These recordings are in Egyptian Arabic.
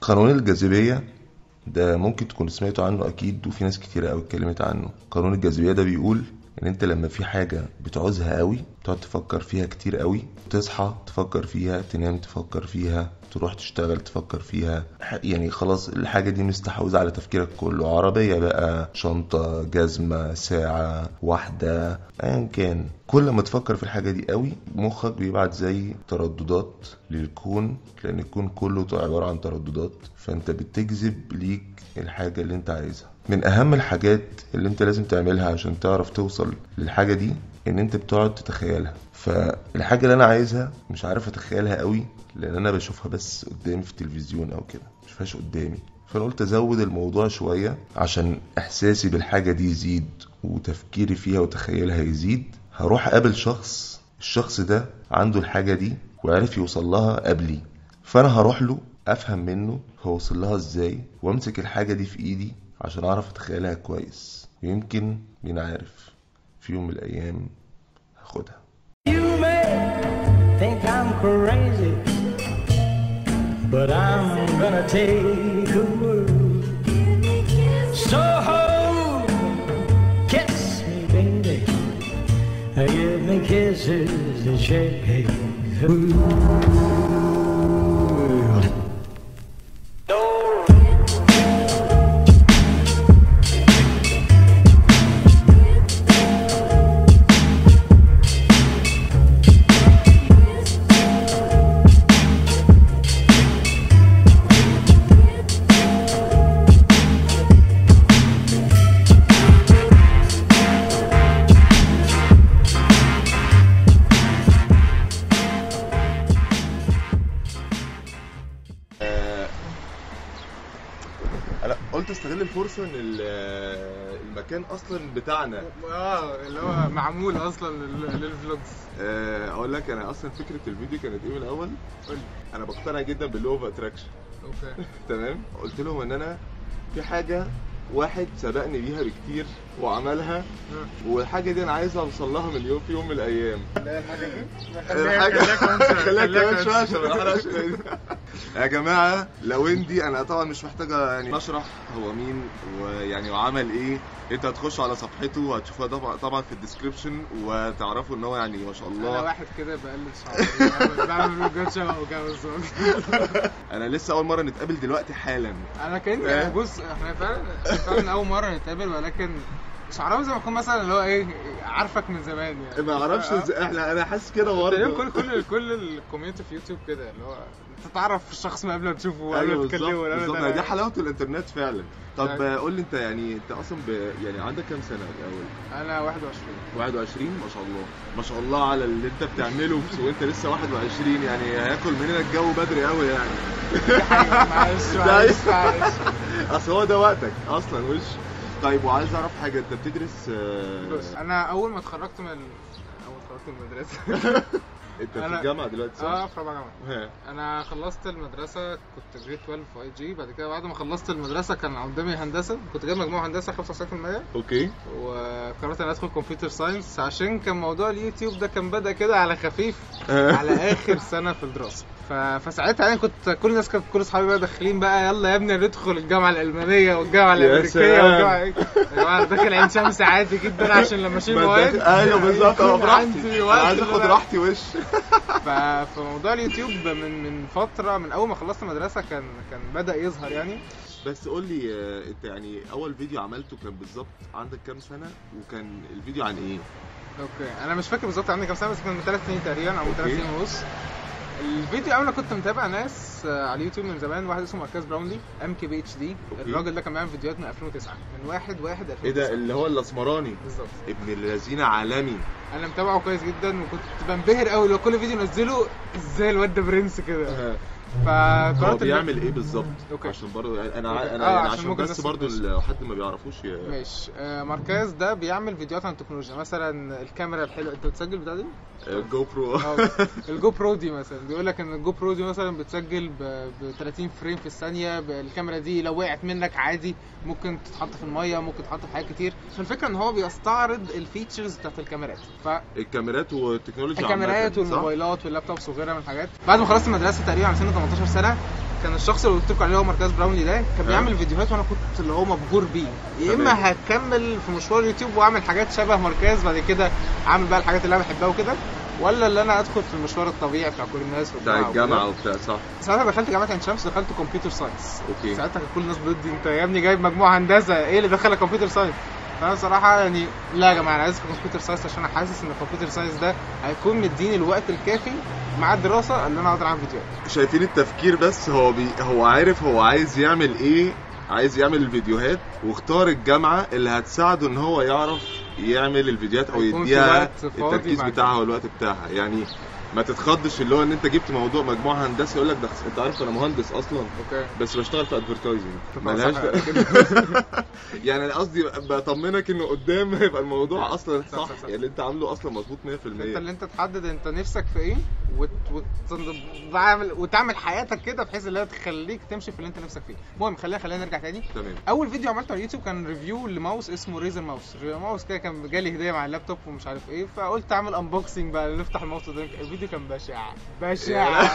قانون الجاذبية ده ممكن تكون سمعتوا عنه أكيد وفي ناس كتيرة أوي اتكلمت عنه قانون الجاذبية ده بيقول إن أنت لما في حاجة بتعوزها أوي تقعد تفكر فيها كتير أوي تصحى تفكر فيها تنام تفكر فيها تروح تشتغل تفكر فيها ح- يعني خلاص الحاجة دي مستحوذة على تفكيرك كله عربية بقى شنطة جزمة ساعة واحدة أيا كان كل ما تفكر في الحاجة دي قوي مخك بيبعت زي ترددات للكون لأن الكون كله عبارة عن ترددات فأنت بتجذب ليك الحاجة اللي أنت عايزها من أهم الحاجات اللي أنت لازم تعملها عشان تعرف توصل للحاجة دي إن أنت بتقعد تتخيلها فالحاجة اللي أنا عايزها مش عارف أتخيلها قوي لأن أنا بشوفها بس قدامي في التلفزيون أو كده مشوفهاش قدامي فأنا قلت أزود الموضوع شوية عشان إحساسي بالحاجة دي يزيد وتفكيري فيها وتخيلها يزيد هروح أقابل شخص الشخص ده عنده الحاجة دي وعرف يوصل لها قبلي فأنا هروح له أفهم منه هو وصل لها إزاي وأمسك الحاجة دي في إيدي عشان أعرف أتخيلها كويس ويمكن مين عارف في يوم من الأيام هاخدها You may think I'm crazy, but I'm gonna take a word. So hold, kiss me, baby. Give me kisses and shake the world. انا قلت استغل الفرصه ان المكان اصلا بتاعنا اه اللي هو معمول اصلا لل- للفلوجز اقول لك انا اصلا فكره الفيديو كانت ايه من الاول قول لي انا بقتنع جدا باللو اوف اتراكشن اوكي تمام قلت لهم ان انا في حاجه واحد سبقني بيها بكتير وعملها والحاجه دي انا عايز اوصل لها من يوم في يوم من الايام لا الحاجه دي الحاجه خليها كمان شويه عشان ما شويه نحرقش يا جماعه لويندي انا طبعا مش محتاجه يعني نشرح هو مين ويعني وعمل ايه انت هتخشوا على صفحته وهتشوفوها طبعا طبعا في الديسكربشن وتعرفوا ان هو يعني ما شاء انا الله واحد كده بقلد شعري بعمل فلوجات شبه وجوز انا لسه اول مره نتقابل دلوقتي حالا انا كان إيه؟ يعني بص احنا فعلا فعلا اول مره نتقابل ولكن شعراوي زي ما يكون مثلا اللي هو ايه عارفك من زمان يعني ما اعرفش آه. ازاي احنا انا حاسس كده تقريبا برضه كل كل كل الكوميونتي في يوتيوب كده اللي هو انت تعرف الشخص من قبل ما تشوفه وقبل ايوه ما تكلمه بالظبط ولا بالظبط ده- دي حلاوه الانترنت فعلا طب يعني- آه، قول لي انت يعني انت اصلا ب... يعني عندك كام سنه الاول انا 21 21 ما شاء الله ما شاء الله على اللي انت بتعمله وانت لسه 21 يعني هياكل مننا الجو بدري قوي يعني معلش معلش معلش اصل هو ده وقتك اصلا وش طيب وعايز اعرف حاجه انت بتدرس آه، بص انا اول ما اتخرجت من اول ما اتخرجت من المدرسه انت في أنا- الجامعه دلوقتي صح؟ اه في رابعه جامعه ها. انا خلصت المدرسه كنت جريد 12 في اي جي بعد كده بعد ما خلصت المدرسه كان قدامي هندسه كنت جايب مجموع هندسه 95% اوكي وقررت ان ادخل كمبيوتر ساينس عشان كان موضوع اليوتيوب ده كان بدا كده على خفيف آه. على اخر سنه في الدراسه ف... فساعتها يعني كنت كل الناس كانت كل اصحابي بقى داخلين بقى يلا يا ابني ندخل الجامعه الالمانيه والجامعه يا الامريكيه سلام. والجامعه إيه؟ يا جماعه أنا داخل عين شمس عادي جدا عشان لما اشيل ما مواد انت- ايوه بالظبط انا يكون براحتي عندي انا وقت عايز إن اخد أنا- راحتي وش ف... فموضوع اليوتيوب من من فتره من اول ما خلصت المدرسه كان كان بدا يظهر يعني بس قول لي آه، انت يعني اول فيديو عملته كان بالظبط عندك كام سنه وكان الفيديو عن ايه اوكي انا مش فاكر بالظبط عندي كام سنه بس كان من ثلاث سنين تقريبا او من ثلاث أوكي. سنين ونص الفيديو اول انا كنت متابع ناس آه، على اليوتيوب من زمان واحد اسمه مركز براونلي ام كي بي اتش دي أوكي. الراجل ده كان بيعمل فيديوهات من 2009 من 1 1 2009 ايه ده اللي هو الاسمراني بالظبط ابن الذين عالمي انا متابعه كويس جدا وكنت بنبهر قوي لو كل فيديو نزله ازاي الواد ده برنس كده هو فقررت إن- بيعمل ايه بالظبط أوكي. عشان برضه انا ع- أوكي. انا آه، يعني عشان عشان ممكن بس الناس برضه تبص. لو حد ما بيعرفوش ي- ماشي آه، ماركاز ده بيعمل فيديوهات عن التكنولوجيا مثلا الكاميرا الحلوه انت بتسجل بتاع دي؟ آه، جو برو اه الجو برو دي مثلا بيقول لك ان الجو برو دي مثلا بتسجل ب ب 30 فريم في الثانيه ب- الكاميرا دي لو وقعت منك عادي ممكن تتحط في الميه ممكن تتحط في حاجات كتير فالفكره ان هو بيستعرض الفيتشرز بتاعت الكاميرات الكاميرات والتكنولوجيا فالكاميرات عامة، صح؟ والموبايلات واللابتوبس وغيرها من الحاجات بعد ما خلصت المدرسه تقريبا على سن 18 سنه كان الشخص اللي قلت لكم عليه هو مركز براونلي ده كان ها. بيعمل فيديوهات وانا كنت اللي هو مبهور بيه يا تمام. اما هكمل في مشوار اليوتيوب واعمل حاجات شبه مركز بعد كده اعمل بقى الحاجات اللي انا بحبها وكده ولا اللي انا ادخل في المشوار الطبيعي بتاع كل الناس بتاع وبتاع الجامعه وكده. وبتاع صح ساعتها دخلت جامعه عين شمس دخلت كمبيوتر ساينس اوكي ساعتها كان كل الناس ضدي انت يا ابني جايب مجموعه هندسه ايه اللي دخلك كمبيوتر ساينس فانا بصراحه يعني لا يا جماعه انا عايز كمبيوتر ساينس عشان انا حاسس ان الكمبيوتر ساينس ده هيكون مديني الوقت الكافي مع الدراسه اللي انا اقدر اعمل فيديوهات شايفين التفكير بس هو بي... هو عارف هو عايز يعمل ايه عايز يعمل الفيديوهات واختار الجامعه اللي هتساعده ان هو يعرف يعمل الفيديوهات او هيكون في يديها وقت فاضي التركيز مع بتاعها والوقت بتاعها يعني ما تتخضش اللي هو ان انت جبت موضوع مجموعه هندسه يقول لك ده انت عارف انا مهندس اصلا اوكي بس بشتغل في ادفرتايزنج طب ملهاش صح يعني انا قصدي بطمنك انه قدام هيبقى الموضوع اصلا صح، صح, صح، صح. يعني اللي انت عامله اصلا مظبوط 100% انت اللي انت تحدد انت نفسك في ايه وت... وت... وتعمل وتعمل حياتك كده بحيث ان هي تخليك تمشي في اللي انت نفسك فيه المهم خلينا خلينا نرجع تاني تمام اول فيديو عملته على اليوتيوب كان ريفيو لماوس اسمه ريزر ماوس ريزر ماوس كده كان جالي هديه مع اللابتوب ومش عارف ايه فقلت اعمل انبوكسنج بقى نفتح الماوس ده الفيديو كان بشع بشع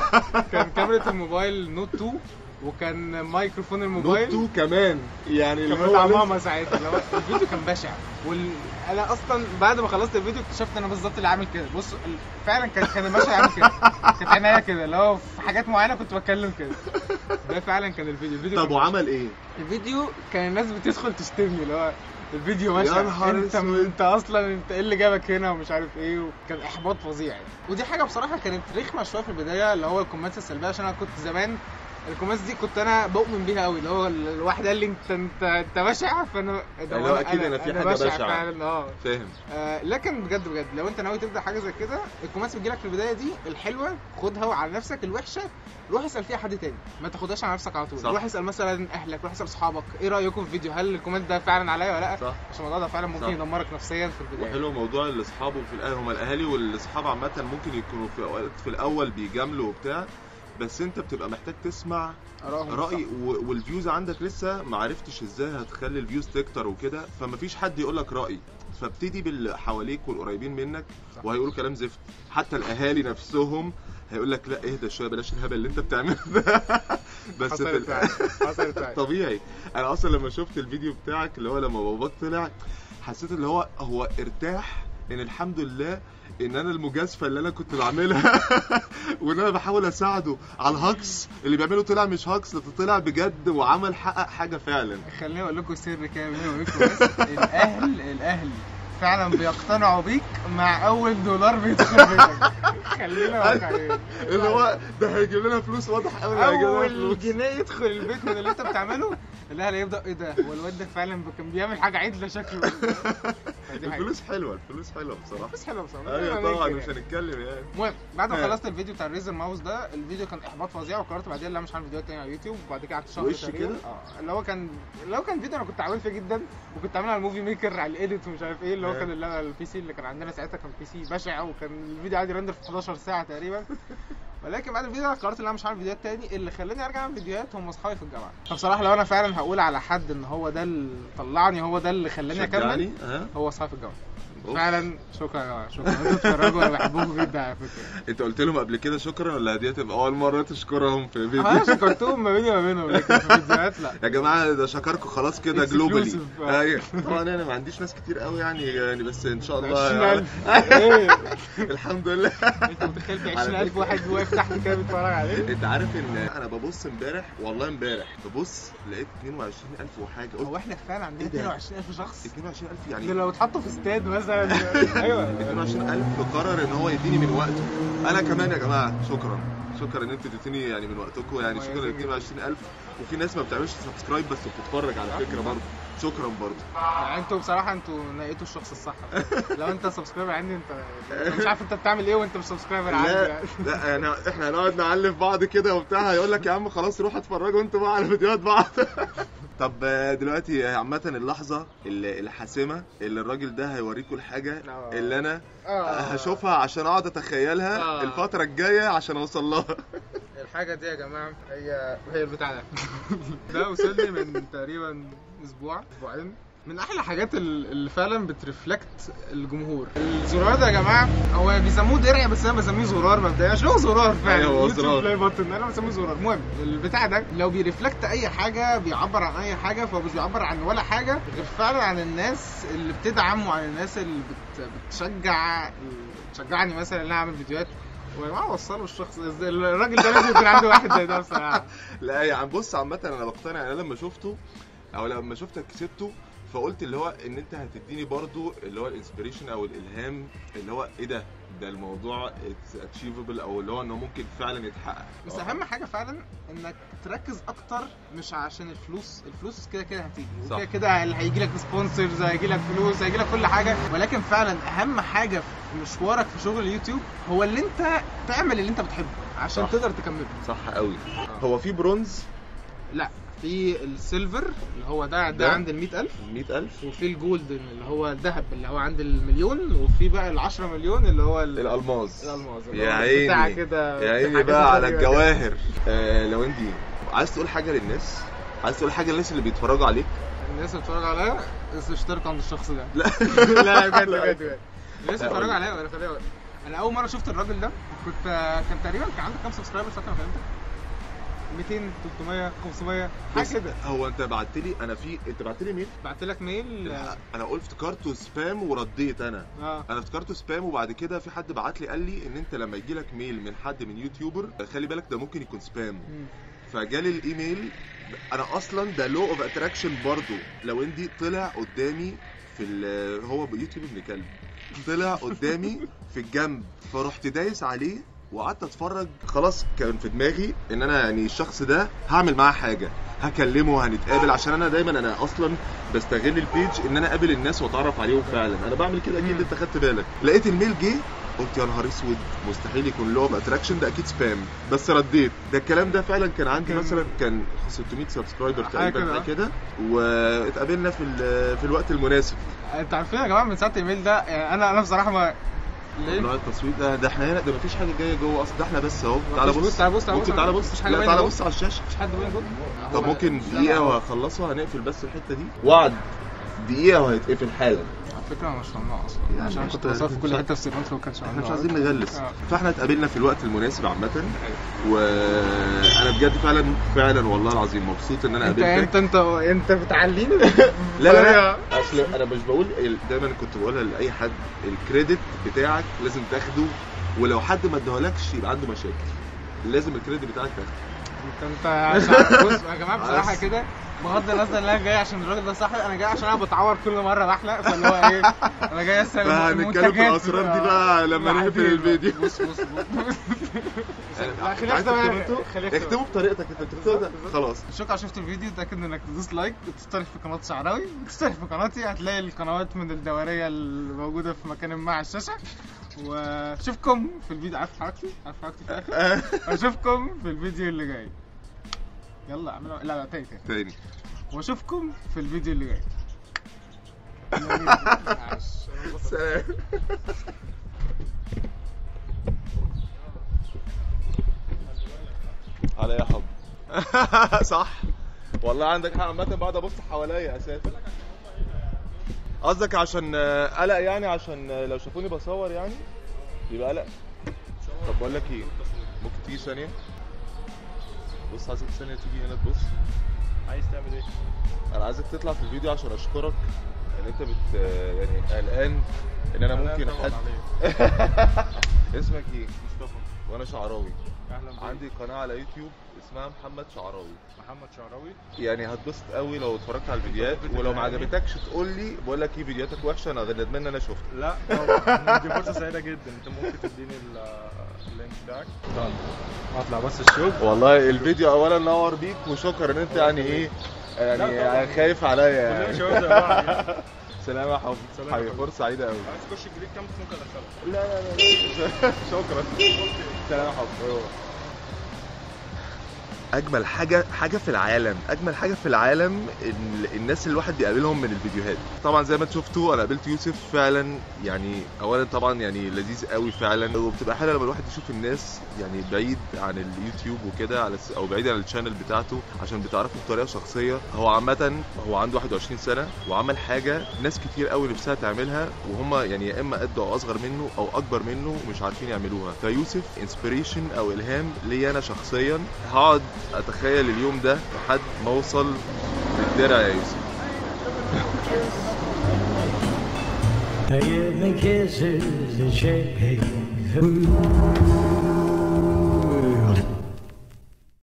كان كاميرا الموبايل نوت 2 وكان مايكروفون الموبايل نوت 2 كمان يعني اللي كان هو بتاع لسه- ماما ساعتها اللي هو الفيديو كان بشع وال... انا اصلا بعد ما خلصت الفيديو اكتشفت انا بالظبط اللي عامل كده بص ال- فعلا كان كان المشهد عامل كده كانت عينيا كده اللي هو في حاجات معينه كنت بتكلم كده ده فعلا كان الفيديو الفيديو طب كان وعمل ايه؟ الفيديو كان الناس بتدخل تشتمني اللي هو الفيديو ماشي يا نهار انت اسود. انت اصلا انت ايه اللي جابك هنا ومش عارف ايه وكان احباط فظيع يعني ودي حاجه بصراحه كانت رخمه شويه في البدايه اللي هو الكومنتس السلبيه عشان انا كنت زمان الكومنتس دي كنت انا بؤمن بيها قوي اللي هو الواحد قال لي انت انت انت بشع فانا ده اللي هو أنا- أكيد أنا في حاجة بشع بشعة. فعلا اه فاهم آه، لكن بجد بجد لو انت ناوي تبدا حاجه زي كده الكومنتس بتجيلك في البدايه دي الحلوه خدها على نفسك الوحشه روح اسال فيها حد تاني ما تاخدهاش على نفسك على طول صح. روح اسال مثلا اهلك روح اسال اصحابك ايه رايكم في الفيديو هل الكومنت ده فعلا عليا ولا لا صح عشان الموضوع ده فعلا ممكن صح. يدمرك نفسيا في البدايه وحلو موضوع الاصحاب وفي الاهل هم الاهالي والاصحاب عامه ممكن يكونوا في اوقات في الاول بيجاملوا وبتاع بس انت بتبقى محتاج تسمع آرائهم راي صح. و- والفيوز عندك لسه ما عرفتش ازاي هتخلي الفيوز تكتر وكده فمفيش حد يقول لك راي فابتدي باللي حواليك والقريبين منك صح. وهيقولوا كلام زفت حتى الاهالي نفسهم هيقول لك لا اهدى شويه بلاش الهبل اللي انت بتعمله ده بس في حصلت ال- فعلا حصلت فعلا طبيعي انا اصلا لما شفت الفيديو بتاعك اللي هو لما باباك طلع حسيت اللي هو هو ارتاح ان الحمد لله ان انا المجازفه اللي انا كنت بعملها وان انا بحاول اساعده على الهكس اللي بيعمله طلع مش هكس ده طلع بجد وعمل حقق حاجه فعلا خليني اقول لكم سر كده بيني وبينكم بس الاهل الاهل فعلا بيقتنعوا بيك مع اول دولار بيدخل بيتك خلينا واقعيين اللي هو ده هيجيب لنا فلوس واضح قوي هيجيب لنا اول فلوس جنيه يدخل البيت من اللي انت بتعمله الاهل يبدا ايه ده هو الواد ده فعلا كان بيعمل حاجه عدله شكله دي حاجة. الفلوس حلوه الفلوس حلوه بصراحه بس حلوه بصراحه ايوه أنا طبعا ممكن مش يعني. هنتكلم يعني المهم بعد ما ها. خلصت الفيديو بتاع الريزر ماوس ده الفيديو كان احباط فظيع وقررت بعدين لا مش هعمل فيديوهات تاني على اليوتيوب وبعد كده قعدت شهر وش تقريبا. كده؟ اه اللي هو كان اللي هو كان فيديو انا كنت عامل فيه جدا وكنت عامله على الموفي ميكر على الايديت ومش عارف ايه اللي هو ها. كان اللي البي سي اللي كان عندنا ساعتها كان بي سي بشع وكان الفيديو عادي رندر في 11 ساعه تقريبا ولكن بعد الفيديو ده قررت ان انا مش هعمل فيديوهات تاني اللي خلاني ارجع اعمل فيديوهات هم اصحابي في الجامعه فبصراحه لو انا فعلا هقول على حد ان هو ده اللي طلعني هو ده اللي خلاني اكمل شجعني ها هو اصحابي في الجامعه أوف. فعلا شكرا يا جماعه شكرا انتوا بتتفرجوا انا بحبكم جدا على فكره انت قلت لهم قبل كده شكرا ولا دي هتبقى اول مره تشكرهم في فيديو انا شكرتهم ما بيني وما بينهم لكن في الفيديوهات لا يا جماعه ده شكركم خلاص كده Exclusive. جلوبالي آه. ايوه طبعا انا ما عنديش ناس كتير قوي يعني يعني بس ان شاء الله 20000 ايه الحمد لله انت متخيل في 20000 واحد واقف تحت كده بيتفرج عليه انت عارف ان انا ببص امبارح والله امبارح ببص لقيت 22000 وحاجه هو قلت احنا كفايه عندنا ايه ده؟ 22000 شخص 22000 ده يعني لو اتحطوا في استاد مثلا ايوه 22000 قرر ان هو يديني من وقته انا كمان يا جماعه شكرا شكرا ان انتوا اديتوني يعني من وقتكم يعني شكرا ل مميزين جدا. 22000 وفي ناس ما بتعملش سبسكرايب بس بتتفرج على فكره برضه شكرا برضه يعني انتوا بصراحه انتوا نقيتوا الشخص الصح لو انت سبسكرايبر عندي انت أنت مش عارف انت بتعمل ايه وانت مش سبسكرايبر عندي لا يعني لا يعني احنا هنقعد نعلف بعض كده وبتاع هيقول لك يا عم خلاص روح اتفرجوا انتوا بقى على فيديوهات بعض طب آه، دلوقتي عامة اللحظة اللي- الحاسمة اللي الراجل ده هيوريكم الحاجة آه. اللي انا آه. هشوفها عشان اقعد اتخيلها آه. الفترة الجاية عشان اوصل لها الحاجة دي يا جماعة هي هي البتاع ده ده وصل لي من تقريبا اسبوع اسبوعين من احلى الحاجات ال- اللي فعلا بترفلكت الجمهور الزرار ده يا جماعه هو بيسموه درع بس انا بسميه زرار مبدئيا عشان هو زرار فعلا أيوة، هو يوتيوب زرار. بلاي بutton، انا بسميه زرار المهم البتاع ده لو بيرفلكت اي حاجه بيعبر عن اي حاجه فهو مش بيعبر عن ولا حاجه غير فعلا عن الناس اللي بتدعم وعن الناس اللي بت... بتشجع بتشجعني مثلا ان انا اعمل فيديوهات ويا جماعه وصلوا الشخص إزاي- الراجل ده لازم يكون عنده واحد زي ده بصراحه لا يا عم بص عامة انا بقتنع انا لما شفته او لما شفتك كسبته فقلت اللي هو ان انت هتديني برضو اللي هو الانسبريشن او الالهام اللي هو ايه ده ده الموضوع اتس اتشيفبل او اللي هو انه ممكن فعلا يتحقق بس اهم حاجه فعلا انك تركز اكتر مش عشان الفلوس الفلوس كده كده هتيجي صح. وكده كده هيجي لك سبونسرز هيجي لك فلوس هيجي لك كل حاجه ولكن فعلا اهم حاجه في مشوارك في شغل اليوتيوب هو اللي انت تعمل اللي انت بتحبه عشان صح. تقدر تكمله صح قوي هو في برونز لا في السيلفر اللي هو ده ده, ده؟ عند ال 100000 100000 وفي الجولد اللي هو الذهب اللي هو عند المليون وفي بقى ال 10 مليون اللي هو ال- الالماز الالماز اللي يا هو بتاع عيني كده يا عيني حاجات بقى على غريبة كده. الجواهر آه لو انت عايز تقول حاجه للناس عايز تقول حاجه للناس اللي بيتفرجوا عليك الناس اللي بتتفرج عليا بس اشتركوا عند الشخص ده لا لا بجد لا. بجد بجد الناس لا، بتتفرج قول. عليا وانا خليها انا اول مره شفت الراجل ده كنت كان تقريبا كان عنده كام سبسكرايبر ساعه ما كلمتك 200 300 500 حاجه بس كده هو انت بعت لي انا في انت بعت لي ميل بعت لك ميل اه انا قلت افتكرته سبام ورديت انا آه. انا افتكرته سبام وبعد كده في حد بعت لي قال لي ان انت لما يجي لك ميل من حد من يوتيوبر خلي بالك ده ممكن يكون سبام مم. فجالي الايميل انا اصلا ده لو اوف اتراكشن برضو لو اندي طلع قدامي في ال- هو بيوتيوب ابن كلب طلع قدامي في الجنب فرحت دايس عليه وقعدت اتفرج خلاص كان في دماغي ان انا يعني الشخص ده هعمل معاه حاجه هكلمه هنتقابل عشان انا دايما انا اصلا بستغل البيج ان انا اقابل الناس واتعرف عليهم فعلا انا بعمل كده اكيد انت خدت بالك لقيت الميل جه قلت يا نهار اسود مستحيل يكون لو اوف اتراكشن ده اكيد سبام بس رديت ده الكلام ده فعلا كان عندي كان- مثلا كان 600 سبسكرايبر حاجة تقريبا كده. حاجه كده واتقابلنا في ال- في الوقت المناسب انت عارفين يا جماعه من ساعه الايميل ده يعني انا انا بصراحه ما ليه؟ نوع التصوير ده ده احنا هنا ده مفيش حاجه جايه جوه اصلا ده احنا بس اهو تعالى مفيش بص بص، تعالى بص، تعالى ممكن بص، تعالى مفيش بص حاجة لا باينة تعالى جوه. بص على الشاشه مفيش حد بيقول جول طب هو- ممكن لا، دقيقه لا، هو- وهخلصها هنقفل بس الحته دي وعد دقيقه وهيتقفل حالا على فكره انا مش ممنوع اصلا يعني عشان مش كنت بصور في مش كل عارف. حته في سيرفنت وما كانش احنا مش ممنوع. عايزين نغلس آه. فاحنا اتقابلنا في الوقت المناسب عامه وانا بجد فعلا فعلا والله العظيم مبسوط ان انا انت قابلتك انت انت انت بتعليني لا لا لا اصل انا مش بقول ال- دايما كنت بقولها لاي حد الكريدت بتاعك لازم تاخده ولو حد ما اداهولكش يبقى عنده مشاكل لازم الكريدت بتاعك تاخده انت انت عشان- بص يا جماعه بصراحه بس. كده بغض النظر ان انا جاي عشان الراجل ده صاحبي انا جاي عشان انا بتعور كل مره بحلق فاللي هو ايه انا جاي اسال فهنتكلم في الاسرار دي بقى لما نقفل الفيديو بص بص بص لا خلينا عايز اختم تكتبه انتوا؟ خلينا اختم. اكتبوا بطريقتك انت بتكتبه ده خلاص شكرا شفت الفيديو اتاكد انك تدوس لايك وتشترك في قناه شعراوي وتشترك في قناتي هتلاقي القنوات من الدوريه اللي موجوده في مكان ما على الشاشه واشوفكم في الفيديو عارف حركتي عارف حركتي في الاخر اشوفكم في الفيديو اللي جاي يلا اعملوا لا لا تاني تاني تاني واشوفكم في الفيديو اللي جاي سلام على يا حب صح والله عندك حق عامة بقعد ابص حواليا اساسا قصدك عشان آه، قلق يعني عشان آه، لو شافوني بصور يعني يبقى قلق طب بقول لك ايه ممكن تيجي ثانية بص عايزك ثانية تيجي هنا تبص عايز تعمل ايه؟ انا عايزك تطلع في الفيديو عشان اشكرك ان انت بت يعني قلقان ان انا ممكن طبعاً حد عليك. اسمك ايه مصطفى وانا شعراوي اهلا بيك عندي قناه على يوتيوب اسمها محمد شعراوي محمد شعراوي يعني هتبسط قوي لو اتفرجت على الفيديوهات ولو ما عجبتكش تقول لي بقول لك ايه فيديوهاتك وحشه انا ندمان ان انا شفت لا طبعا دي فرصه سعيده جدا انت ممكن تديني ال- اللينك بتاعك اطلع بس الشغل والله الفيديو اولا نور بيك وشكرا ان انت يعني ايه لا طبعاً. يعني خايف عليا كلنا يعني شباب زي بعض يعني. سلام يا حب سلام يا حبيبي حبيبي. فرصه سعيده قوي عايز تخش الجريد كام ممكن ادخلك لا لا لا شكرا سلام يا حب اجمل حاجه حاجه في العالم اجمل حاجه في العالم ال- الناس اللي الواحد بيقابلهم من الفيديوهات طبعا زي ما انتوا شفتوا انا قابلت يوسف فعلا يعني اولا طبعا يعني لذيذ قوي فعلا وبتبقى حلوه لما الواحد يشوف الناس يعني بعيد عن اليوتيوب وكده على س- او بعيد عن الشانل بتاعته عشان بتعرفه بطريقه شخصيه هو عامه هو عنده 21 سنه وعمل حاجه ناس كتير قوي نفسها تعملها وهم يعني يا اما قده او اصغر منه او اكبر منه ومش عارفين يعملوها فيوسف انسبيريشن او الهام ليا انا شخصيا هقعد اتخيل اليوم ده لحد ما اوصل للدرع يا يوسف Give me kisses that shake.